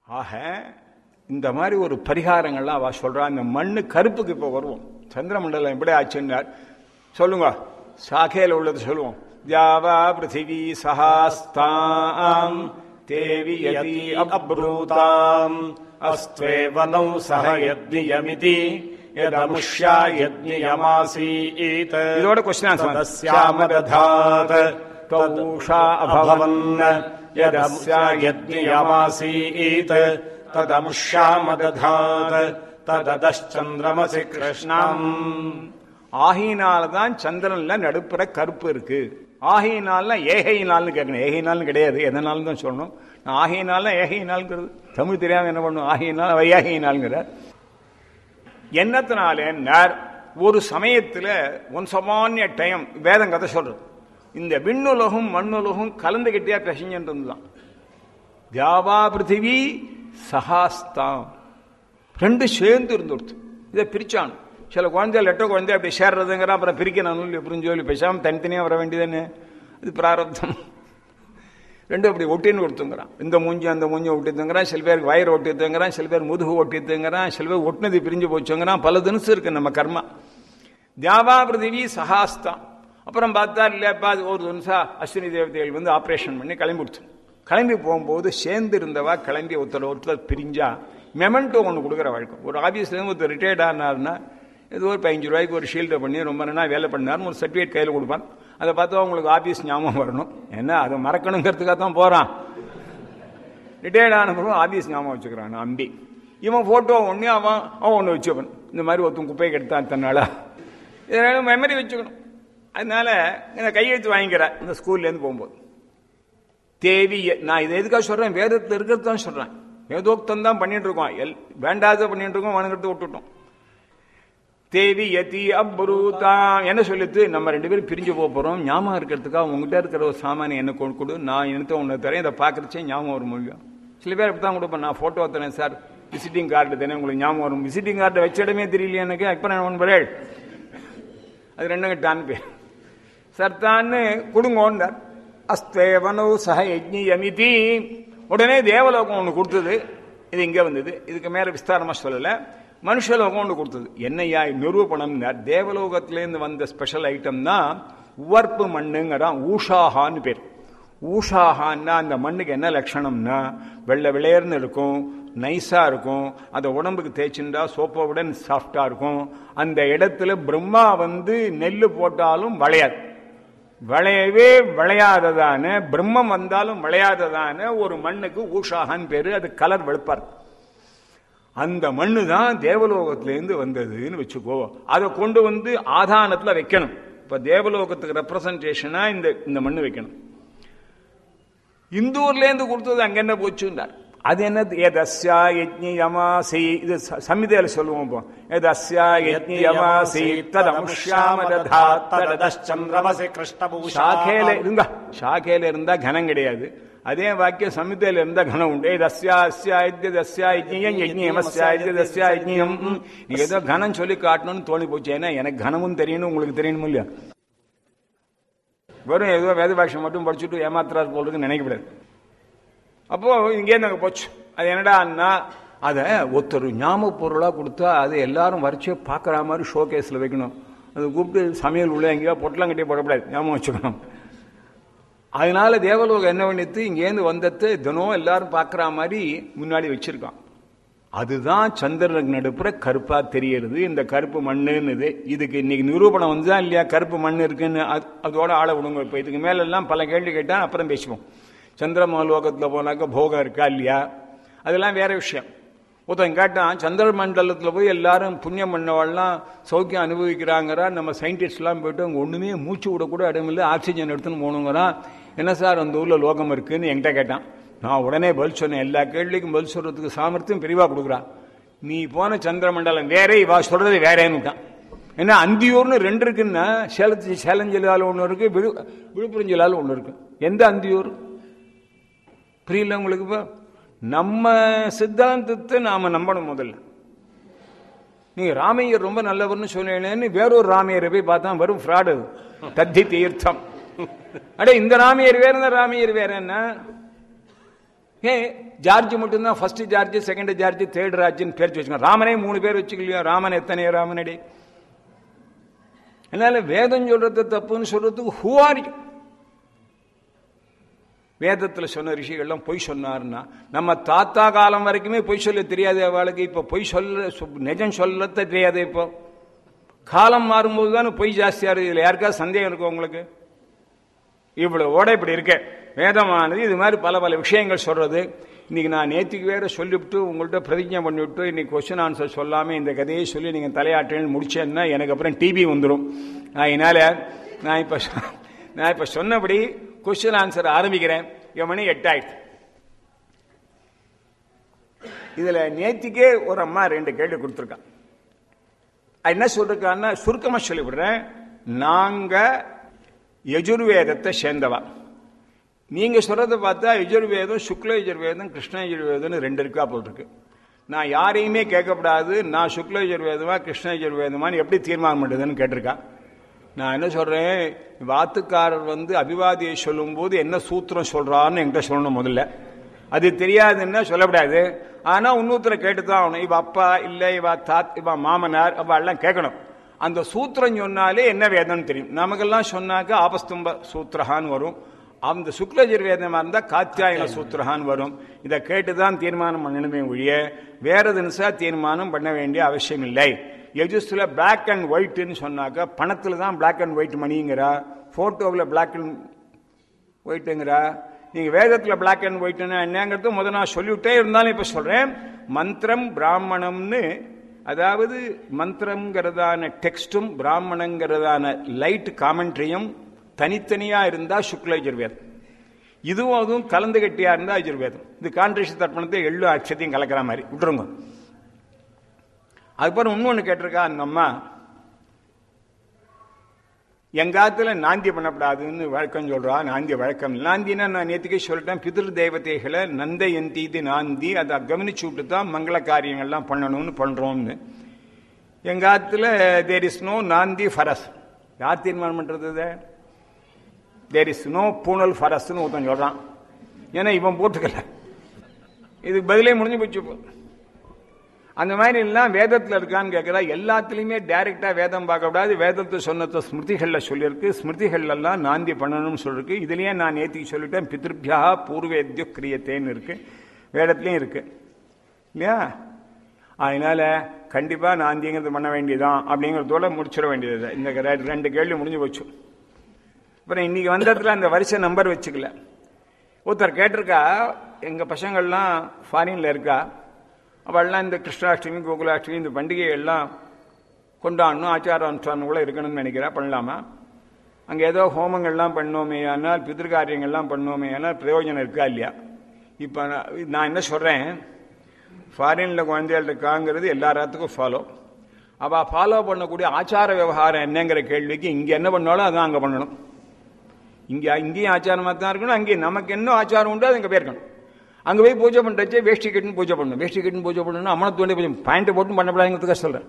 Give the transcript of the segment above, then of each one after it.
ஆக இந்த மாதிரி ஒரு பரிகாரங்கள்லாம் அவ சொல்றா இந்த மண்ணு கருப்புக்கு இப்ப வருவோம் சந்திரமண்டலம் எப்படி ஆச்சுன்னார் சொல்லுங்க சாக்கையில் உள்ளது சொல்லுவோம் தியாவா பிருத்திவி சஹாஸ்தாம் தேவி யதி அப்ரூதாம் अस्त्वेवनौ सह यज्ञियमिति यदमुष्या यज्ञियमासीत् இதோட கொஸ்டின் ஆன்சர் तदस्यामदधात् தௌஷா அபவன் अभवन् यदस्या यज्ञियमासीत् तदमुष्यामदधात् तददश्चन्द्रमसि कृष्णम् ஆகையினால்தான் சந்திரன்ல நடுப்புற கருப்பு இருக்கு ஆகையினால ஏகையினால்னு கேட்கணும் ஏகையினால்னு கிடையாது எதனாலும் தான் சொல்லணும் நான் ஆகையினால ஏகையினால்ங்கிறது தமிழ் தெரியாம என்ன பண்ணும் ஆகையினால் வையாகையினால்ங்கிறார் என்னத்தினாலே நேர் ஒரு சமயத்துல ஒன் சமானிய டைம் வேதம் கதை சொல்றது இந்த விண்ணுலகம் மண்ணுலகம் கலந்துகிட்டே பிரசஞ்சன்றது தான் தியாவா பிருத்திவி சஹாஸ்தாம் ரெண்டு சேர்ந்து இருந்துடுத்து இதை பிரிச்சான் சில குழந்தை லெட்ட குழந்தை அப்படி சேர்றதுங்கிற அப்புறம் பிரிக்கணும் எப்படின்னு சொல்லி பேசாம தனித்தனியாக வர வேண்டியதானே இது பிராரப்தம் ரெண்டும் அப்படி ஒட்டின்னு கொடுத்துங்கிறான் இந்த மூஞ்சி அந்த மூஞ்சி ஒட்டித்துங்கிறான் சில பேருக்கு வயிறு ஒட்டித்துங்கிறான் சில பேர் முதுகு ஒட்டித்துங்கிறான் சில பேர் ஒட்டினது பிரிஞ்சு போச்சுங்கிறான் பல தினசு இருக்கு நம்ம கர்மா தியாவா பிருத்திவி சஹாஸ்தான் அப்புறம் பார்த்தா இல்லையாப்பா அது ஒரு நிமிஷம் அஸ்வினி தேவதைகள் வந்து ஆப்ரேஷன் பண்ணி கிளம்பி கொடுத்து கிளம்பி போகும்போது சேர்ந்து இருந்தவா கிளம்பி ஒருத்தர் ஒருத்தர் பிரிஞ்சா மெமெண்டோ ஒன்று கொடுக்குற வழக்கம் ஒரு ஆஃபீஸ்லேருந்து ஒருத்தர் ரிட்டையர்ட் ஆனார்னா ஏதோ ஒரு பதினஞ்சு ரூபாய்க்கு ஒரு ஷீல்டை பண்ணி ரொம்ப நாள் வேலை பண்ணார்னு ஒரு சர்டிஃபிகேட் கையில் கொடுப்பான் அதை பார்த்தா உங்களுக்கு ஆஃபீஸ் ஞாபகம் வரணும் ஏன்னா அதை மறக்கணுங்கிறதுக்காக தான் போகிறான் ரிட்டையர்ட் ஆன பிறகு ஆஃபீஸ் ஞாபகம் வச்சுக்கிறான் அம்பி இவன் ஃபோட்டோ ஒன்று அவன் அவன் ஒன்று வச்சுக்கணும் இந்த மாதிரி ஒருத்தன் குப்பையை கெடுத்தான் தன்னால இதனால மெமரி வச்சுக்கணும் அதனால இந்த கையெழுத்து வாங்கிக்கிறேன் இந்த ஸ்கூல்லேருந்து போகும்போது தேவி நான் இதை எதுக்காக சொல்றேன் வேதத்தில் இருக்கிறது தான் சொல்றேன் வேதோக்தம் தான் பண்ணிட்டு இருக்கோம் எல் வேண்டாத பண்ணிட்டு இருக்கோம் வணங்குறது விட்டுட்டோம் தேவி யதி அப்ரூதாம் என்ன சொல்லிட்டு நம்ம ரெண்டு பேரும் பிரிஞ்சு போக போறோம் ஞாபகம் இருக்கிறதுக்காக உங்ககிட்ட இருக்கிற ஒரு சாமானியம் என்ன கொண்டு கொடு நான் என்னத்த உன்னை தரேன் இதை பார்க்கறச்சே ஞாபகம் வரும் முடியும் சில பேர் இப்படி தான் கொடுப்பேன் நான் போட்டோ தரேன் சார் விசிட்டிங் கார்டு தானே உங்களுக்கு ஞாபகம் வரும் விசிட்டிங் கார்டு வச்ச இடமே தெரியலையே எனக்கு இப்போ நான் ஒன்பரேள் அது ரெண்டும் கிட்டான்னு பேர் சர்த்தான்னு கொடுங்கோண்டார் அஸ்தேவனோ சக யஜ்ஞியமிதி உடனே தேவலோகம் ஒன்று கொடுத்தது இது இங்கே வந்தது இதுக்கு மேலே விஸ்தாரமாக சொல்லலை மனுஷலோகம் ஒன்று கொடுத்தது என்னையா நிரூபணம் தேவலோகத்திலேருந்து வந்த ஸ்பெஷல் ஐட்டம் தான் உவர்ப்பு மண்ணுங்கிறான் ஊஷாஹான்னு பேர் ஊஷாஹான்னா அந்த மண்ணுக்கு என்ன லட்சணம்னா வெள்ளை விளையர்னு இருக்கும் நைஸா இருக்கும் அந்த உடம்புக்கு தேய்ச்சிண்டா சோப்போவுடன் சாஃப்டா இருக்கும் அந்த இடத்துல பிரம்மா வந்து நெல் போட்டாலும் வளையாது விளையவே விளையாததான பிரம்மம் வந்தாலும் விளையாததான ஒரு மண்ணுக்கு ஊஷாகான்னு பேரு அது கலர் வெளுப்பார் அந்த மண்ணு தான் தேவலோகத்திலேருந்து வந்ததுன்னு வச்சுக்கோ அதை கொண்டு வந்து ஆதானத்தில் வைக்கணும் இப்ப தேவலோகத்துக்கு ரெப்ரசன்டேஷனா இந்த இந்த மண்ணு வைக்கணும் இந்தூர்லேருந்து கொடுத்தது அங்க என்ன போச்சுன்னார் அது என்ன எதஸ்யா யஜ்ஞியமாசி இது சம்மிதையில சொல்லுவோம் இப்போ எதஸ்யா யஜ்ஞியமாசி ததமுஷ்யாமததாத் तददश्चन्द्रमसि कृष्णभूषा சாக்கையில இருந்தா சாக்கையில இருந்தா கனம் கிடையாது அதே வாக்கியம் சமித்தையில இருந்தா கனம் உண்டு ஏ தஸ்யா அஸ்யா இத்திய தஸ்யா யஜ்ஞியம் யஜ்ஞியம் அஸ்யா இத்திய தஸ்யா யஜ்ஞியம் நீங்க ஏதோ கனம் சொல்லி காட்டணும்னு தோணி போச்சு ஏன்னா எனக்கு கனமும் தெரியணும் உங்களுக்கு தெரியணும் இல்லையா வெறும் ஏதோ வேத பாஷை மட்டும் படிச்சுட்டு ஏமாத்துறாரு போல இருக்குன்னு நினைக்கக்கூடாது அப்போ இங்கேருந்து அங்கே போச்சு அது என்னடான்னா அதை ஒருத்தர் ஞாபக பொருளாக கொடுத்தா அதை எல்லாரும் வரைச்சே பார்க்குற மாதிரி ஷோ கேஸில் வைக்கணும் அது கூப்பிட்டு சமையல் உள்ள எங்கேயோ பொட்டலாம் கட்டி போடக்கூடாது ஞாபகம் வச்சுக்கணும் அதனால தேவலோகம் என்ன பண்ணிட்டு இங்கேருந்து வந்தது தினம் எல்லாரும் பார்க்குற மாதிரி முன்னாடி வச்சிருக்கான் அதுதான் சந்திரனுக்கு நடுப்புற கருப்பா தெரியறது இந்த கருப்பு மண்ணுன்னு இதுக்கு இன்னைக்கு நிரூபணம் வந்துதான் இல்லையா கருப்பு மண் இருக்குன்னு அது- அதோட ஆள விடுங்க இப்போ இதுக்கு மேல எல்லாம் பல கேள்வி கேட்டா அப்புறம் பேசுவோம் சந்திரமலோகத்தில் போனாக்க போகம் இருக்கா இல்லையா அதெல்லாம் வேற விஷயம் ஒருத்தன் கேட்டான் சந்திர மண்டலத்தில் போய் எல்லாரும் புண்ணியம் பண்ணவாள்லாம் சௌக்கியம் அனுபவிக்கிறாங்கிறா நம்ம சயின்டிஸ்ட்லாம் போயிட்டு அங்கே ஒன்றுமே மூச்சு விடக்கூட இடமில்லை ஆக்சிஜன் எடுத்துன்னு போகணுங்கிறான் என்ன சார் அந்த ஊரில் லோகம் இருக்குன்னு என்கிட்ட கேட்டான் நான் உடனே பதில் சொன்னேன் எல்லா கேள்விக்கும் பதில் சொல்றதுக்கு சாமர்த்தியம் பெரிவா கொடுக்குறான் நீ போன சந்திரமண்டலம் வேற இவா சொல்றது வேறேன்னுட்டான் ஏன்னா அந்தியூர்னு ரெண்டு இருக்குன்னா சேலத்து சேலம் ஜில்லால ஒன்று இருக்கு விழு விழுப்புரம் ஜில்லால ஒன்று இருக்கு எந்த அந்தியூர் புரியல உங்களுக்கு இப்போ நம்ம சித்தாந்தத்தை நாம நம்பணும் முதல்ல நீங்க ராமையர் ரொம்ப நல்லவர்னு சொன்னேன்னு வேறொரு ராமையரை போய் பார்த்தா வெறும் ஃப்ராடு தத்தி தீர்த்தம் அடே இந்த ராமையர் வேற இந்த ராமையர் வேற என்ன ஏ ஜார்ஜ் மட்டும்தான் first George second George third ராஜ்னு பேர் வச்சுக்கோங்க ராமனே மூணு பேர் வச்சுக்கலையா ராமன் எத்தனை ராமனடி அதனால வேதம் சொல்றது தப்புன்னு சொல்றதுக்கு ஹூ ஆர் யூ வேதத்தில் சொன்ன ரிஷிகள்லாம் பொய் சொன்னார்னா நம்ம தாத்தா காலம் வரைக்குமே பொய் சொல்ல தெரியாது அவளுக்கு இப்போ பொய் சொல்ல சொ- நிஜம் சொல்ல தெரியாது இப்போ காலம் மாறும்போது தானே பொய் ஜாஸ்தியா இருக்கு இதுல யாருக்காவது சந்தேகம் இருக்கும் உங்களுக்கு இவ்வளவு ஓட இப்படி இருக்கு வேதமானது இது மாதிரி பல பல விஷயங்கள் சொல்றது இன்னைக்கு நான் நேத்திக்கு வேற சொல்லிவிட்டு உங்கள்கிட்ட பிரதிஜை பண்ணிவிட்டு இன்னைக்கு கொஸ்டின் ஆன்சர் சொல்லாம இந்த கதையை சொல்லி நீங்க தலையாட்டுன்னு முடிச்சேன்னா எனக்கு அப்புறம் டிபி வந்துடும் அதனால நான் இப்ப சொ- நான் இப்ப சொன்னபடி கொஸ்டின் ஆன்சர் ஆரம்பிக்கிறேன் என் மணி எட்டாயிடுச்சு இதுல நேத்திக்கே ஒரு அம்மா ரெண்டு கேள்வி கொடுத்துருக்கான் அது என்ன சொல்றான்னா சுருக்கமா சொல்லிவிடுறேன் நாங்க யஜுர்வேதத்தை சேர்ந்தவா நீங்க சொல்றதை பார்த்தா யஜுர்வேதம் சுக்ல யஜுர்வேதம் கிருஷ்ண யஜுர்வேதம்னு ரெண்டு இருக்கா போல் இருக்கு நான் யாரையுமே கேட்கக்கூடாது நான் சுக்ல யஜுர்வேதமா கிருஷ்ண யஜுர்வேதமான்னு எப்படி தீர்மானம் பண்ணுறதுன்னு கேட்டிருக்கா நான் என்ன சொல்றேன் வாத்துக்காரர் வந்து அபிவாதியை சொல்லும்போது என்ன சூத்திரம் சொல்றான்னு என்கிட்ட சொல்லணும் முதல்ல அது தெரியாதுன்னா சொல்லக்கூடாது ஆனா இன்னொருத்தரை கேட்டுதான் ஆகணும் இவ அப்பா இல்ல இவ தாத் இவ மாமனார் அவ எல்லாம் கேட்கணும் அந்த சூத்திரம் சொன்னாலே என்ன வேதம்னு தெரியும் நமக்கெல்லாம் சொன்னாக்க ஆபஸ்தம்ப சூத்திரஹான்னு வரும் அந்த சுக்லஜர் வேதமா இருந்தா காத்தியாயன சூத்திரஹான்னு வரும் இதை கேட்டுதான் தீர்மானம் பண்ணணுமே ஒழிய வேற தினசா தீர்மானம் பண்ண வேண்டிய அவசியம் இல்லை எஜுஸ்ல பிளாக் அண்ட் ஒயிட்னு சொன்னாக்க பணத்துல தான் பிளாக் அண்ட் ஒயிட் மணிங்கிறா போட்டோவில் பிளாக் அண்ட் ஒயிட்டுங்கிறா நீங்க வேதத்துல பிளாக் அண்ட் ஒயிட்னா என்னங்கிறது முதல்ல நான் சொல்லிவிட்டே இருந்தாலும் இப்ப சொல்றேன் மந்திரம் பிராமணம்னு அதாவது மந்திரங்கிறதான டெக்ஸ்டும் பிராமணங்கிறதான லைட் காமெண்ட்ரியும் தனித்தனியா இருந்தா சுக்ல யஜுர்வேதம் இதுவும் அதுவும் கலந்து கட்டியா இருந்தா யஜுர்வேதம் இது கான்ட்ரிஷ தர்ப்பணத்தை எள்ளு அக்ஷத்தையும் கலக்கிற மாதிரி விட்டுருங்க அதுக்கப்புறம் இன்னொன்னு கேட்டிருக்கா அந்த அம்மா எங்காத்துல நாந்தி பண்ணப்படாதுன்னு வழக்கம் சொல்றா நாந்தி வழக்கம் நாந்தினா நான் நேற்றுக்கே சொல்லிட்டேன் பிதிரு தேவதைகளை நந்த எந்தீது நாந்தி அதை கவனிச்சு விட்டு தான் மங்கள காரியங்கள்லாம் பண்ணணும்னு பண்றோம்னு எங்காத்துல தேர் இஸ் நோ நாந்தி ஃபரஸ் யார் தீர்மானம் பண்றது இதை தேர் இஸ் நோ பூனல் ஃபரஸ்ன்னு ஒருத்தன் சொல்றான் ஏன்னா இவன் போட்டுக்கல இதுக்கு பதிலே முடிஞ்சு போச்சு இப்போ. அந்த மாதிரி எல்லாம் வேதத்தில் இருக்கான்னு கேட்கிறா எல்லாத்துலயுமே டைரக்டா வேதம் பார்க்கக்கூடாது வேதத்தை சொன்னத ஸ்மிருதிகள்ல சொல்லியிருக்கு ஸ்மிருதிகள் எல்லாம் நாந்தி பண்ணணும்னு சொல்லிருக்கு இதுலயே நான் நேத்திக்கு சொல்லிட்டேன் பித்ருபியா பூர்வேத்யு கிரியத்தேன்னு இருக்கு வேதத்திலையும் இருக்கு இல்லையா அதனால கண்டிப்பா நாந்திங்கிறது பண்ண வேண்டியதான் அப்படிங்கறதோட முடிச்சிட வேண்டியது இந்த ரெ- ரெண்டு கேள்வி முடிஞ்சு போச்சு அப்புறம் இன்னைக்கு வந்ததுல அந்த வரிசை நம்பர் வச்சுக்கல ஒருத்தர் கேட்டிருக்கா எங்க பசங்கள்லாம் ஃபாரின்ல இருக்கா அவள்லாம் இந்த கிருஷ்ணாஷ்டமி கோகுலாஷ்டமி இந்த பண்டிகை எல்லாம் கொண்டாடணும் ஆச்சார அனுஷ்டானம் கூட இருக்கணும்னு நினைக்கிறா பண்ணலாமா அங்கே ஏதோ ஹோமங்கள்லாம் பண்ணோமே ஆனால் பிதிர்காரியங்கள்லாம் பண்ணோமே ஆனால் பிரயோஜனம் இருக்கா இல்லையா இப்போ நான் நான் என்ன சொல்கிறேன் ஃபாரினில் குழந்தைகள் இருக்காங்கிறது எல்லாத்துக்கும் ஃபாலோ அவள் ஃபாலோ பண்ணக்கூடிய ஆச்சார விவகாரம் என்னங்கிற கேள்விக்கு இங்கே என்ன பண்ணாலும் அதான் அங்கே பண்ணணும் இங்கே இங்கேயும் ஆச்சாரமாக தான் இருக்கணும் அங்கேயும் நமக்கு என்ன ஆச்சாரம் உண்டோ அது அங்கே போயிருக்கணும் அங்கே போய் பூஜை பண்ணுறச்சே வேஷ்டி கட்டுன்னு பூஜை பண்ணணும் வேஷ்டி கட்டுன்னு பூஜை பண்ணணும் அம்மனத்து வேண்டிய பூஜை பேண்ட்டு போட்டு பண்ணப்படாதுங்கிறதுக்காக சொல்கிறேன்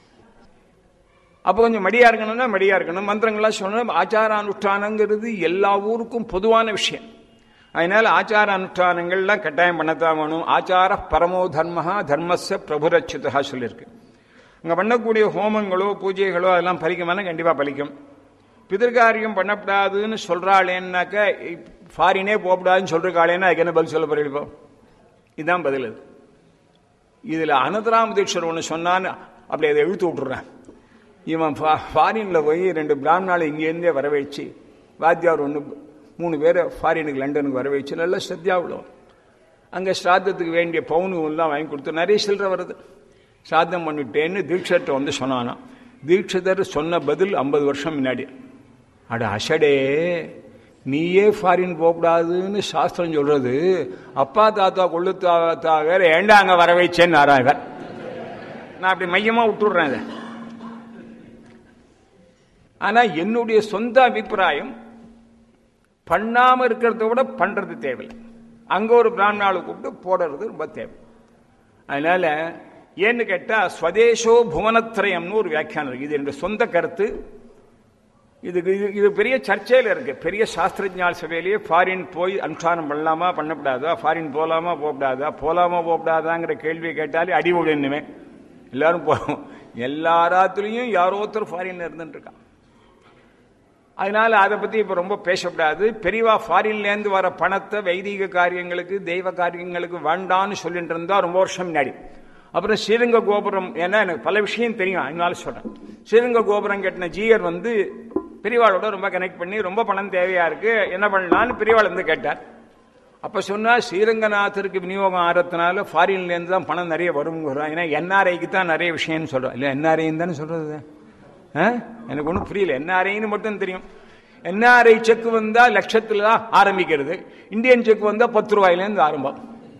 அப்போ கொஞ்சம் மடியா இருக்கணும்னா மடியா இருக்கணும் மந்திரங்களாம் சொல்லணும் ஆச்சார அனுஷ்டானங்கிறது எல்லா ஊருக்கும் பொதுவான விஷயம் அதனால ஆச்சார அனுஷ்டானங்கள்லாம் கட்டாயம் பண்ணத்தான் வேணும் ஆச்சார பரமோ தர்மஹா தர்மஸ்ய பிரபுரச்சிதா சொல்லியிருக்கு அங்கே பண்ணக்கூடிய ஹோமங்களோ பூஜைகளோ அதெல்லாம் பலிக்குமானா கண்டிப்பாக பலிக்கும் பிதர்காரியம் பண்ணப்படாதுன்னு சொல்றாளேன்னாக்க ஃபாரினே போகக்கூடாதுன்னு சொல்றாளேன்னா அதுக்கு என்ன பதில் சொல்ல போறீங்க இப்போ இதுதான் பதில் அது இதில் அனந்தராம தீட்சர் ஒன்று சொன்னான்னு அப்படி அதை இழுத்து விட்டுறேன் இவன் ஃபாரினில் போய் ரெண்டு பிராமணாலை இங்கேருந்தே வர வச்சு வாத்தியார் ஒன்று மூணு பேரை ஃபாரினுக்கு லண்டனுக்கு வர வச்சு நல்லா ஸ்ரத்தியா விடும் அங்கே ஸ்ராத்தத்துக்கு வேண்டிய பவுனு எல்லாம் வாங்கி கொடுத்து நிறைய சில்லறை வருது ஸ்ராத்தம் பண்ணிட்டேன்னு தீட்சர்கிட்ட வந்து சொன்னானா தீட்சிதர் சொன்ன பதில் ஐம்பது வருஷம் முன்னாடி அட அஷடே நீயே ஃபாரின் போகக்கூடாதுன்னு சாஸ்திரம் சொல்றது அப்பா தாத்தா கொள்ளு தாத்தா வேற ஏண்டா அங்க வர வைச்சேன்னு இவர் நான் அப்படி மையமா விட்டுடுறேன் இதை ஆனா என்னுடைய சொந்த அபிப்பிராயம் பண்ணாம இருக்கிறத விட பண்றது தேவையில்லை அங்க ஒரு பிராமணாவை கூப்பிட்டு போடுறது ரொம்ப தேவை அதனால ஏன்னு கேட்டா ஸ்வதேசோ புவனத்திரயம்னு ஒரு வியாக்கியானம் இருக்கு இது என்னுடைய சொந்த கருத்து இதுக்கு இது இது பெரிய சர்ச்சையில் இருக்கு பெரிய சாஸ்திரஜால் சபையிலேயே ஃபாரின் போய் அனுஷ்டானம் பண்ணலாமா பண்ணக்கூடாதா ஃபாரின் போகலாமா போகக்கூடாதா போகலாமா போகக்கூடாதாங்கிற கேள்வியை கேட்டாலே அடி விழுந்துமே எல்லாரும் போவோம் எல்லா ராத்திரியும் யாரோ ஒருத்தர் ஃபாரின்ல இருந்துட்டு இருக்கான் அதனால அதை பத்தி இப்ப ரொம்ப பேசக்கூடாது பெரியவா ஃபாரின்லேருந்து வர பணத்தை வைதிக காரியங்களுக்கு தெய்வ காரியங்களுக்கு வேண்டான்னு சொல்லிட்டு இருந்தா ரொம்ப வருஷம் முன்னாடி அப்புறம் ஸ்ரீரங்க கோபுரம் ஏன்னா எனக்கு பல விஷயம் தெரியும் அதனால சொல்றேன் ஸ்ரீரங்க கோபுரம் கட்டின ஜீயர் வந்து பெரியவாளோட ரொம்ப கனெக்ட் பண்ணி ரொம்ப பணம் தேவையா இருக்கு என்ன பண்ணலான்னு பெரியவாள் வந்து கேட்டார் அப்ப சொன்னா ஸ்ரீரங்கநாதருக்கு விநியோகம் ஆறதுனால ஃபாரின்ல இருந்து தான் பணம் நிறைய வருங்கிறோம் ஏன்னா என்ஆர்ஐக்கு தான் நிறைய விஷயம்னு சொல்றோம் இல்ல என்ஆர்ஐன்னு தானே சொல்றது ஆ? எனக்கு ஒன்றும் புரியல என்ஆர்ஐன்னு மட்டும் தெரியும் என்ஆர்ஐ செக் வந்தா லட்சத்துல தான் ஆரம்பிக்கிறது இந்தியன் செக் வந்தா பத்து ரூபாயிலேருந்து ஆரம்பம்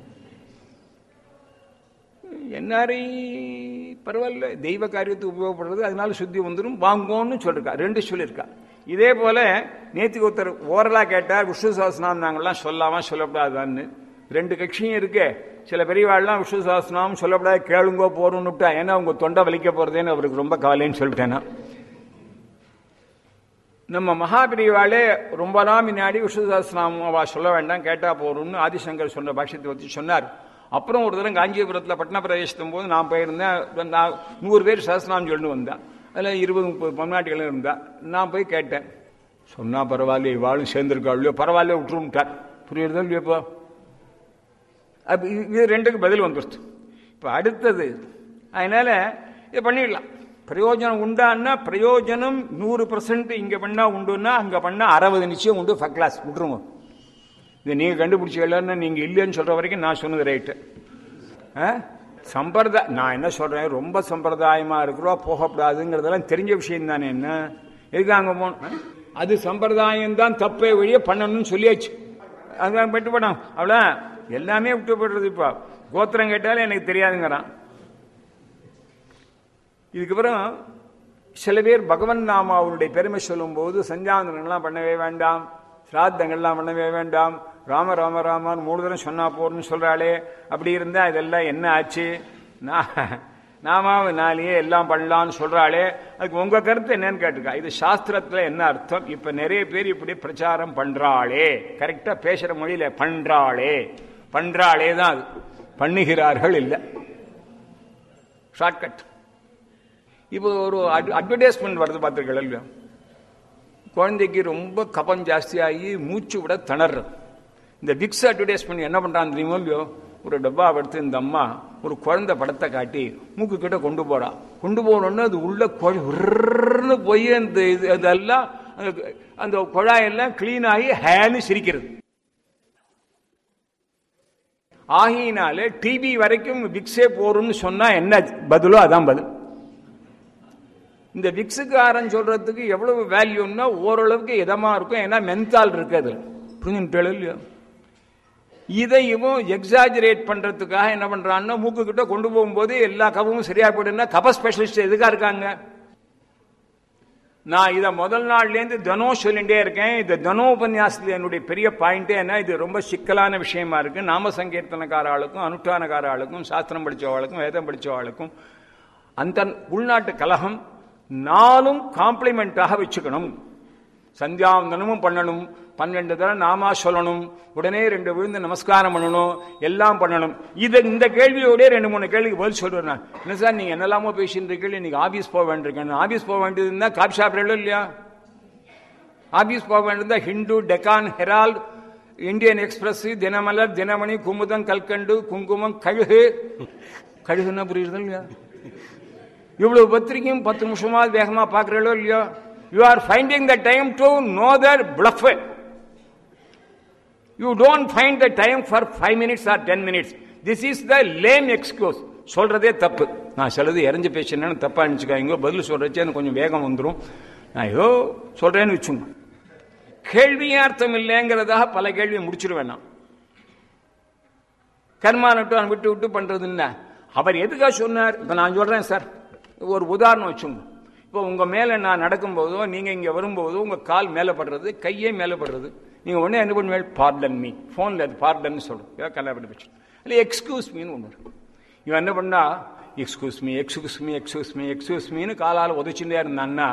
என்ஆர்ஐ பரவாயில்ல தெய்வ காரியத்துக்கு உபயோகப்படுறது அதனால சுத்தி வந்துடும் வாங்கோன்னு சொல்லிருக்கா ரெண்டு சொல்லியிருக்கா இதே போல நேத்துக்கு ஒருத்தர் ஓரலா கேட்டார் விஷ்ணு சாஸ்திரம் நாங்கள்லாம் சொல்லாம சொல்லக்கூடாதான்னு ரெண்டு கட்சியும் இருக்கே சில பெரியவாள்லாம் விஷ்ணு சாஸ்திரம் சொல்லக்கூடாது கேளுங்கோ போறோம்னு விட்டா ஏன்னா உங்க தொண்டை வலிக்க போறதேன்னு அவருக்கு ரொம்ப கவலைன்னு சொல்லிட்டேன்னா நம்ம மகாபிரிவாளே ரொம்ப நாள் முன்னாடி விஷ்ணு சாஸ்திரம் அவ சொல்ல வேண்டாம் கேட்டா போறோம்னு ஆதிசங்கர் சொன்ன பாஷ்யத்தை பற்றி சொன்னார் அப்புறம் ஒரு தடவை காஞ்சிபுரத்தில் பட்டண பிரவேசித்தும் போது நான் போயிருந்தேன் நான் நூறு பேர் சாஸ்திரம் சொல்லிட்டு வந்தேன் அதில் இருபது முப்பது பன்னாட்டிகளும் இருந்தா நான் போய் கேட்டேன் சொன்னா பரவாயில்ல இவாளும் சேர்ந்திருக்காள் பரவாயில்ல விட்டுருட்டார் புரியுறதோ இல்லையோ இப்போ அப்ப இது- இது ரெண்டுக்கு பதில் வந்துருச்சு இப்போ அடுத்தது அதனால இதை பண்ணிடலாம் பிரயோஜனம் உண்டான்னா பிரயோஜனம் நூறு பர்சன்ட் இங்க பண்ணா உண்டுன்னா அங்க பண்ணா அறுபது நிச்சயம் உண்டு ஃபர்ஸ்ட் கிளாஸ் விட்டுருங்க இது நீங்க கண்டுபிடிச்சீங்கன்னு நீங்க இல்லைன்னு சொல்ற வரைக்கும் நான் சொன்னது ரைட்டு சம்பிரதாய நான் என்ன சொல்றேன் ரொம்ப சம்பிரதாயமா இருக்கிறோம் போகக்கூடாதுங்கிறதெல்லாம் தெரிஞ்ச விஷயம் தானே என்ன எதுக்கு அங்க போகணும் ஆ? அது சம்பிரதாயம் தான் தப்பே வழிய பண்ணணும்னு சொல்லியாச்சு அதான் விட்டு போனோம் அவ்வளோ எல்லாமே விட்டு போடுறது இப்போ கோத்திரம் கேட்டாலும் எனக்கு தெரியாதுங்கிறான் இதுக்கப்புறம் சில பேர் பகவன் நாமாவுடைய பெருமை சொல்லும்போது சஞ்சாந்தனங்கள்லாம் பண்ணவே வேண்டாம் சிராத்தங்கள்லாம் பண்ணவே வேண்டாம் ராம ராம ராமான்னு மூணு தரம் சொன்னா போறோம்னு சொல்றாளே அப்படி இருந்தா இதெல்லாம் என்ன ஆச்சு நான் நாமாவினாலேயே எல்லாம் பண்ணலாம்னு சொல்றாளே அதுக்கு உங்க கருத்து என்னன்னு கேட்டுக்கா இது சாஸ்திரத்துல என்ன அர்த்தம் இப்ப நிறைய பேர் இப்படி பிரச்சாரம் பண்றாளே கரெக்டா பேசுற மொழியில பண்றாளே பண்றாளே தான் அது பண்ணுகிறார்கள் இல்லை ஷார்ட்கட் இப்போ ஒரு அட்வர்டைஸ்மெண்ட் வருது பார்த்துருக்கல இல்லையா குழந்தைக்கு ரொம்ப கபம் ஜாஸ்தியாகி மூச்சு விட திணறது இந்த விக்ஸ் அட்வர்டைஸ்மெண்ட் என்ன பண்றான்னு தெரியுமோ இல்லையோ ஒரு டப்பா எடுத்து இந்த அம்மா ஒரு குழந்தை படத்தை காட்டி மூக்கு கிட்ட கொண்டு போறா கொண்டு போனோன்னு அது உள்ள குழ உர்ன்னு போய் அந்த இது அதெல்லாம் அந்த- அந்த குழாயெல்லாம் கிளீன் ஆகி ஹேன்னு சிரிக்கிறது ஆகினால டிபி வரைக்கும் விக்ஸே போறோம்னு சொன்னா என்ன பதிலோ அதான் பதில் இந்த விக்ஸுக்காரன் சொல்றதுக்கு எவ்வளவு வேல்யூன்னா ஓரளவுக்கு இதமா இருக்கும் ஏன்னா மென்தால் இருக்கு அதுல புரிஞ்சுட்டு இல்லையா இதை இவன் எக்ஸாஜரேட் பண்றதுக்காக என்ன பண்றான்னா மூக்கு கிட்ட கொண்டு போகும்போது எல்லா கபமும் சரியா போயிடுன்னா கப ஸ்பெஷலிஸ்ட் எதுக்கா இருக்காங்க நான் இதை முதல் நாள்லேருந்து தினம் சொல்லிட்டே இருக்கேன் இந்த தினம் உபன்யாசத்தில் என்னுடைய பெரிய பாயிண்டே என்ன இது ரொம்ப சிக்கலான விஷயமா இருக்கு நாம சங்கீர்த்தனக்கார ஆளுக்கும் அனுஷ்டானக்கார ஆளுக்கும் சாஸ்திரம் படிச்சவாளுக்கும் வேதம் படிச்சவாளுக்கும் அந்த உள்நாட்டு கலகம் நாளும் காம்ப்ளிமெண்டாக வச்சுக்கணும் சந்தியாவந்தனமும் பண்ணணும் பன்னெண்டு தடவை நாமா சொல்லணும் உடனே ரெண்டு விழுந்து நமஸ்காரம் பண்ணணும் எல்லாம் பண்ணணும் இது இந்த கேள்வியோடய ரெண்டு மூணு கேள்விக்கு பதில் சொல்லுவேன் நான் என்ன சார் நீங்க என்னெல்லாமோ பேசிட்டு இருக்கீங்க இன்னைக்கு ஆபீஸ் போக வேண்டியிருக்கேன் ஆபீஸ் போக வேண்டியது இருந்தா காபி சாப்பிடல இல்லையா ஆபீஸ் போக வேண்டியிருந்தா Hindu Deccan Herald Indian Express Dinamalar Dinamani Kumudam Kalkandu Kungumam கழுகு கழுகுன்னா புரியுறது இல்லையா இவ்வளவு பத்திரிக்கையும் பத்து நிமிஷமா வேகமா பாக்குறீங்களோ இல்லையோ you are finding the time to know the bluff you don't find the time for five minutes or ten minutes this is the lame excuse சொல்றதே தப்பு நான் சிலது இறஞ்சு பேசினேன்னு தப்பா நினைச்சுக்காங்க பதில் சொல்றச்சே எனக்கு கொஞ்சம் வேகம் வந்துடும் நான் ஏதோ சொல்றேன்னு வச்சுங்க கேள்வியார்த்தம் இல்லைங்கிறதாக பல கேள்வியை முடிச்சிருவேன் நான் கர்மா நட்டு விட்டு விட்டு பண்றது என்ன அவர் எதுக்காக சொன்னார் இப்ப நான் சொல்றேன் சார் ஒரு உதாரணம் வச்சுங்க இப்போ உங்க மேல நான் நடக்கும்போதோ நீங்க இங்க வரும்போதோ உங்க கால் மேல படுறது கையே மேல படுறது நீங்க உடனே என்ன பண்ணுவேன் பார்டன் மீ போன்ல அது பார்டன் சொல்றோம் கல்யாணம் வச்சு இல்லை எக்ஸ்கியூஸ் மீன்னு ஒன்று இருக்கு இவன் என்ன பண்ணா excuse me excuse me excuse me excuse மீன்னு காலால் உதச்சுட்டே இருந்தான்னா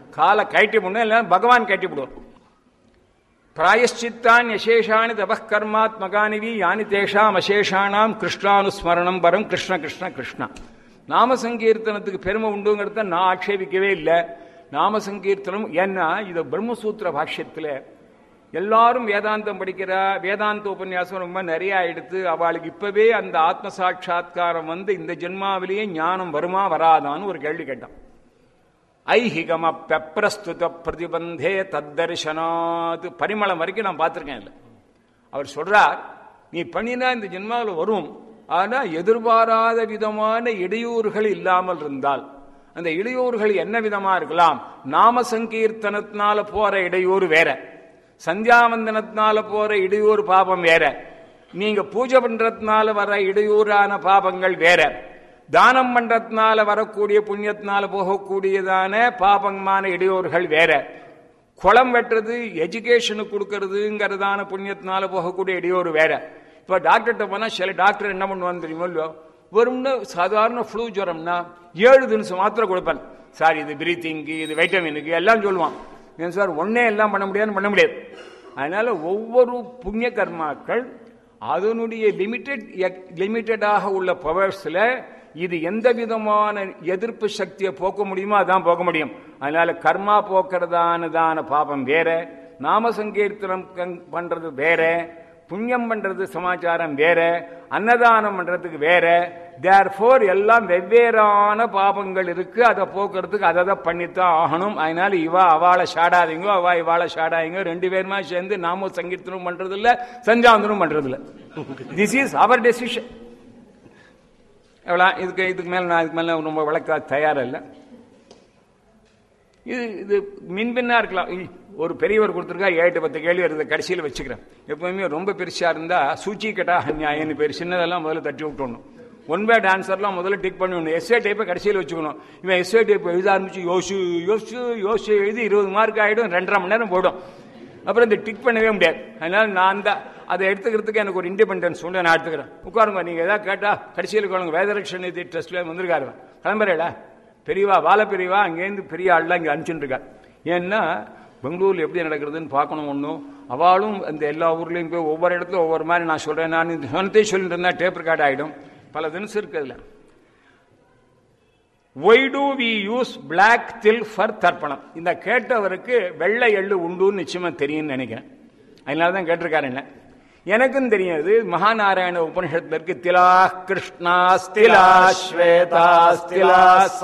காலை கட்டி போடணும் இல்லை பகவான் கட்டி விடுவார் பிராயஷ்சித்தான் யசேஷானி தபக்கர்மாத்மகானிவி யானி தேஷாம் அசேஷானாம் கிருஷ்ணானுஸ்மரணம் வரும் கிருஷ்ண கிருஷ்ண கிருஷ்ணா நாம சங்கீர்த்தனத்துக்கு பெருமை உண்டுங்கிறத நான் ஆட்சேபிக்கவே இல்லை நாம சங்கீர்த்தனம் ஏன்னா இது பிரம்மசூத்திர பாஷ்யத்தில் எல்லாரும் வேதாந்தம் படிக்கிறா வேதாந்த உபன்யாசம் ரொம்ப நிறைய எடுத்து அவளுக்கு இப்பவே அந்த ஆத்ம சாட்சா்காரம் வந்து இந்த ஜென்மாவிலேயே ஞானம் வருமா வராதான்னு ஒரு கேள்வி கேட்டான் ஐஹிகம பெப்ரஸ்துத பிரதிபந்தே தத்தரிசனாத் பரிமளம் வரைக்கும் நான் பார்த்துருக்கேன் இல்லை அவர் சொல்றார் நீ பண்ணினா இந்த ஜென்மாவில் வரும் ஆனா எதிர்பாராத விதமான இடையூறுகள் இல்லாமல் இருந்தால் அந்த இடையூறுகள் என்ன விதமா இருக்கலாம் நாம சங்கீர்த்தனத்தினால போற இடையூறு வேற சந்தியாவந்தனத்தினால போற இடையூறு பாபம் வேற நீங்க பூஜை பண்றதுனால வர இடையூறான பாபங்கள் வேற தானம் பண்றதுனால வரக்கூடிய புண்ணியத்தினால போகக்கூடியதான பாபமான இடையூறுகள் வேற குளம் வெட்டுறது எஜுகேஷனுக்கு கொடுக்கறதுங்கிறதான புண்ணியத்தினால போகக்கூடிய இடையூறு வேற இப்போ டாக்டர்கிட்ட போனால் சில டாக்டர் என்ன பண்ணுவான்னு தெரியுமோ இல்லையோ வெறும்னு சாதாரண ஃப்ளூ ஜுரம்னா ஏழு தினசம் மாத்திரம் கொடுப்பேன் சார் இது பிரீத்திங்கு இது வைட்டமினுக்கு எல்லாம் சொல்லுவான் ஏன் சார் ஒன்னே எல்லாம் பண்ண முடியாதுன்னு பண்ண முடியாது அதனால ஒவ்வொரு புண்ணிய கர்மாக்கள் அதனுடைய லிமிட்டெட் லிமிட்டடாக உள்ள பவர்ஸில் இது எந்த விதமான எதிர்ப்பு சக்தியை போக்க முடியுமோ அதான் போக்க முடியும் அதனால கர்மா போக்குறதானதான பாபம் வேற நாம சங்கீர்த்தனம் பண்றது வேற புண்ணியம் பண்றது சமாச்சாரம் வேற அன்னதானம் பண்றதுக்கு வேற தேர் ஃபோர் எல்லாம் வெவ்வேறான பாபங்கள் இருக்கு அதை போக்குறதுக்கு அதை தான் பண்ணித்தான் ஆகணும் அதனால இவா அவளை ஷாடாதீங்க அவா இவாளை ஷாடாதீங்க ரெண்டு பேருமா சேர்ந்து நாம சங்கீர்த்தனம் பண்றது இல்ல சஞ்சாந்தனம் பண்றது இல்ல திஸ் இஸ் அவர் டெசிஷன் எவ்வளோ இதுக்கு இதுக்கு மேலே நான் இதுக்கு மேலே ரொம்ப விளக்க தயாராக இல்லை இது இது மின்பின்னா இருக்கலாம் ஒரு பெரியவர் கொடுத்துருக்கா ஏழு பத்து கேள்வி வருது கடைசியில் வச்சுக்கிறேன் எப்பவுமே ரொம்ப பெருசாக இருந்தால் சூச்சி கட்டா நியாயம்னு பேர் சின்னதெல்லாம் முதல்ல தட்டி விட்டுணும் ஒன் பேட் ஆன்சர்லாம் முதல்ல டிக் பண்ணி எஸ்ஏ டைப்பை கடைசியில் வச்சுக்கணும் இவன் எஸ்ஏ டைப் எழுத ஆரம்பிச்சு யோசு யோசு யோசு எழுதி இருபது மார்க் ஆகிடும் ரெண்டரை மணி நேரம் போடும் அப்புறம் இந்த டிக் பண்ணவே முடியாது அதனால நான் தான் அதை எடுத்துக்கிறதுக்கு எனக்கு ஒரு இண்டிபெண்டன்ஸ் உண்டு நான் எடுத்துக்கிறேன் உட்காருங்க நீங்கள் எதாவது கேட்டா கடைசியில் கேளுங்க வேதரட்சண நிதி ட்ரஸ்ட்ல வந்திருக்காரு கிளம்புறேடா பெரியவா வாழ பெரியவா அங்கேருந்து பெரிய ஆள்லாம் இங்கே அனுப்பிச்சுட்டு இருக்கா ஏன்னா பெங்களூரில் எப்படி நடக்கிறதுன்னு பார்க்கணும் ஒன்றும் அவளும் அந்த எல்லா ஊர்லேயும் போய் ஒவ்வொரு இடத்துல ஒவ்வொரு மாதிரி நான் சொல்கிறேன் நான் இந்த சொன்னத்தையும் சொல்லிட்டு இருந்தால் டேப் ரெக்கார்ட் ஆகிடும் பல தினசு இருக்கு அதில் why do we use black til for tarpanam இந்த கேட்டவருக்கு வெள்ளை எள்ளு உண்டுன்னு நிச்சயமா தெரியும்னு நினைக்கிறேன் அதனால தான் கேட்டிருக்காரு என்ன எனக்கும் தெரியாது மகாநாராயண உபனிஷத்துல இருக்கு திலா கிருஷ்ணா ஸ்திலா ஸ்வேதா ஸ்திலா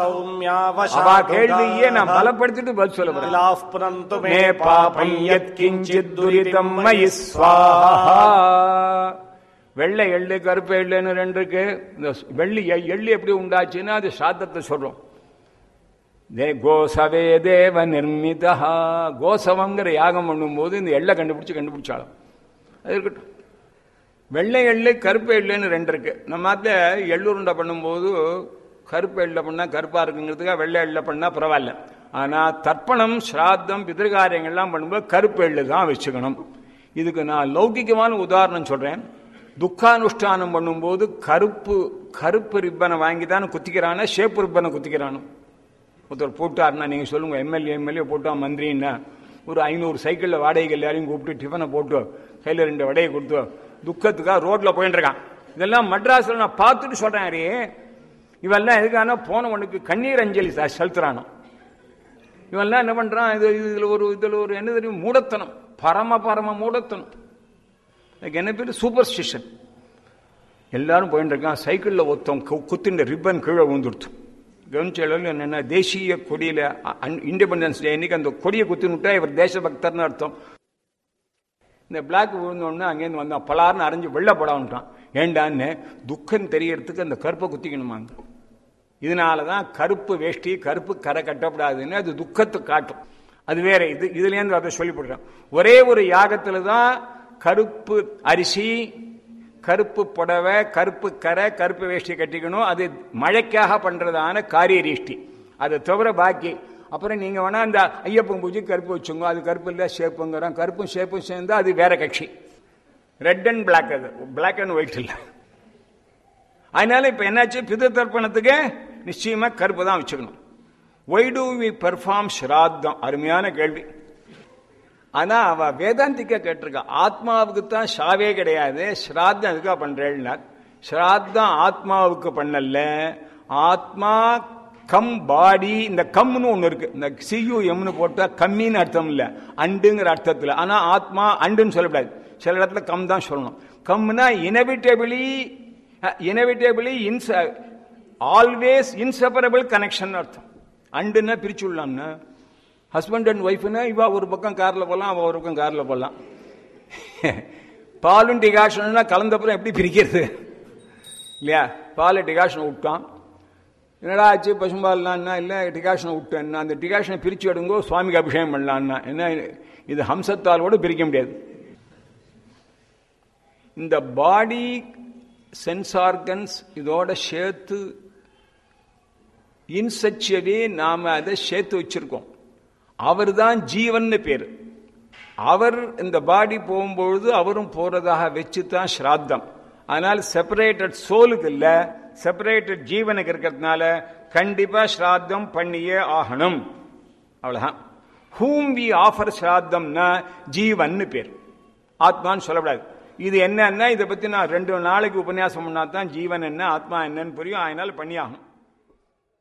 அவா கேள்வியே நான் பலப்படுத்திட்டு பதில் சொல்ல போறேன் மே பாபம் யத் கிஞ்சித் துரிதம் மயி ஸ்வாஹா வெள்ளை எள்ளு கருப்பு எள்ளுன்னு ரெண்டு இருக்கு இந்த வெள்ளி எள்ளு எப்படி உண்டாச்சுன்னா அது சாத்தத்தை சொல்றோம் தே கோசவே தேவ நிர்மிதா கோசவங்கிற யாகம் பண்ணும்போது இந்த எள்ளை கண்டுபிடிச்சு கண்டுபிடிச்சாலும் அது இருக்கட்டும் வெள்ளை எள்ளு கருப்பு எள்ளுன்னு ரெண்டு இருக்கு நம்ம எள்ளுருண்டை பண்ணும்போது கருப்பு எள்ள பண்ணா கருப்பா இருக்குங்கிறதுக்காக வெள்ளை எள்ள பண்ணா பரவாயில்ல ஆனா தர்ப்பணம் ஸ்ராத்தம் பிதிர்காரியங்கள்லாம் பண்ணும்போது கருப்பு எள்ளு தான் வச்சுக்கணும் இதுக்கு நான் லௌகிகமான உதாரணம் சொல்றேன் துக்கானுஷ்டானம் பண்ணும்போது கருப்பு கருப்பு ரிப்பனை வாங்கி தானே குத்திக்கிறானா ஷேப்பு ரிப்பனை குத்திக்கிறானோ ஒருத்தர் போட்டாருன்னா நீங்கள் சொல்லுங்கள் எம்எல்ஏ எம்எல்ஏ போட்டா மந்திரின்னா ஒரு ஐநூறு சைக்கிளில் வாடகைகள் எல்லாரையும் கூப்பிட்டு டிஃபனை போட்டு கையில் ரெண்டு வடையை கொடுத்து துக்கத்துக்காக ரோட்டில் போயிட்டு இருக்கான் இதெல்லாம் மட்ராஸில் நான் பார்த்துட்டு சொல்கிறேன் அரே இவெல்லாம் எதுக்கான போனவனுக்கு கண்ணீர் அஞ்சலி செலுத்துறானோ இவெல்லாம் என்ன பண்ணுறான் இது இதில் ஒரு இதில் ஒரு என்ன தெரியும் மூடத்தனம் பரம பரம மூடத்தனம் அதுக்கு என்ன பேர் சூப்பர் ஸ்டிஷன் எல்லாரும் போயிட்டு இருக்கான் சைக்கிளில் ஒருத்தம் குத்தின்ற ரிப்பன் கீழே விழுந்துடுத்து கவனிச்சாலும் என்னென்ன தேசிய கொடியில் இண்டிபெண்டன்ஸ் டே அன்னைக்கு அந்த கொடியை குத்தி விட்டா இவர் தேசபக்தர்னு அர்த்தம் இந்த பிளாக் விழுந்தோடனே அங்கேருந்து வந்தான் பலார்னு அரைஞ்சு வெள்ள படான்ட்டான் ஏண்டான்னு துக்கம் தெரியறதுக்கு அந்த கருப்பை குத்திக்கணுமாங்க இதனால தான் கருப்பு வேஷ்டி கருப்பு கரை கட்டப்படாதுன்னு அது துக்கத்தை காட்டும் அது வேற இது இதுலேருந்து அதை சொல்லிவிடுறேன் ஒரே ஒரு யாகத்தில் தான் கருப்பு அரிசி கருப்பு புடவை கருப்பு கரை கருப்பு வேஷ்டி கட்டிக்கணும் அது மழைக்காக பண்றதான காரிய ரீஷ்டி அதை தவிர பாக்கி அப்புறம் நீங்க வேணா அந்த ஐயப்பன் பூஜை கருப்பு வச்சுங்க அது கருப்பு இல்லை ஷேப்புங்கிறோம் கருப்பும் ஷேப்பும் சேர்ந்தா அது வேற கட்சி ரெட் அண்ட் பிளாக் அது பிளாக் அண்ட் ஒயிட் இல்லை அதனால இப்ப என்னாச்சு பித தர்ப்பணத்துக்கு நிச்சயமா கருப்பு தான் வச்சுக்கணும் ஒய் டு வி பெர்ஃபார்ம் ஸ்ராத்தம் அருமையான கேள்வி ஆனா அவ வேதாந்திக்க கேட்டிருக்கா ஆத்மாவுக்கு தான் ஷாவே கிடையாது ஸ்ராத்தம் எதுக்கா பண்றேன்னார் ஸ்ராத்தம் ஆத்மாவுக்கு பண்ணல ஆத்மா கம் பாடி இந்த கம்னு ஒண்ணு இருக்கு இந்த சியு எம்னு போட்டா கம்மின்னு அர்த்தம் இல்ல அண்டுங்கிற அர்த்தத்துல ஆனா ஆத்மா அண்டுன்னு சொல்லக்கூடாது சில இடத்துல கம் தான் சொல்லணும் கம்னா இனவிட்டபிளி இனவிட்டபிளி இன்ஸ் ஆல்வேஸ் இன்செப்பரபிள் கனெக்ஷன் அர்த்தம் அண்டுன்னா பிரிச்சு விடலாம்னா ஹஸ்பண்ட் அண்ட் ஒய்ஃப்னா இவா ஒரு பக்கம் கார்ல போகலாம் அவ ஒரு பக்கம் கார்ல போகலாம் பாலும் டிகாஷன்னா கலந்தப்புறம் எப்படி பிரிக்கிறது இல்லையா பால் டிகாஷன் விட்டான் என்னடா ஆச்சு பசும்பால்லாம் இல்லை டிகாஷனை விட்டேன்னா அந்த டிகாஷனை பிரிச்சு எடுங்கோ சுவாமிக்கு அபிஷேகம் பண்ணலான்னா என்ன இது ஹம்சத்தால் கூட பிரிக்க முடியாது இந்த பாடி சென்ஸ் ஆர்கன்ஸ் இதோட சேர்த்து இன்சச்சவே நாம அதை சேர்த்து வச்சிருக்கோம் அவர் தான் ஜீவன் பேரு அவர் இந்த பாடி போகும்பொழுது அவரும் போறதாக வச்சு தான் ஸ்ராத்தம் ஆனால் செப்பரேட்டட் சோலுக்கு இல்ல செப்பரேட்டட் ஜீவனுக்கு இருக்கிறதுனால கண்டிப்பா ஸ்ராத்தம் பண்ணியே ஆகணும் அவ்வளவுதான் ஹூம் வி ஆஃபர் ஸ்ராத்தம்னா ஜீவன் பேர் ஆத்மான்னு சொல்லக்கூடாது இது என்னன்னா இதை பத்தி நான் ரெண்டு நாளைக்கு உபன்யாசம் பண்ணா தான் ஜீவன் என்ன ஆத்மா என்னன்னு புரியும் அதனால பண்ணியாகணும்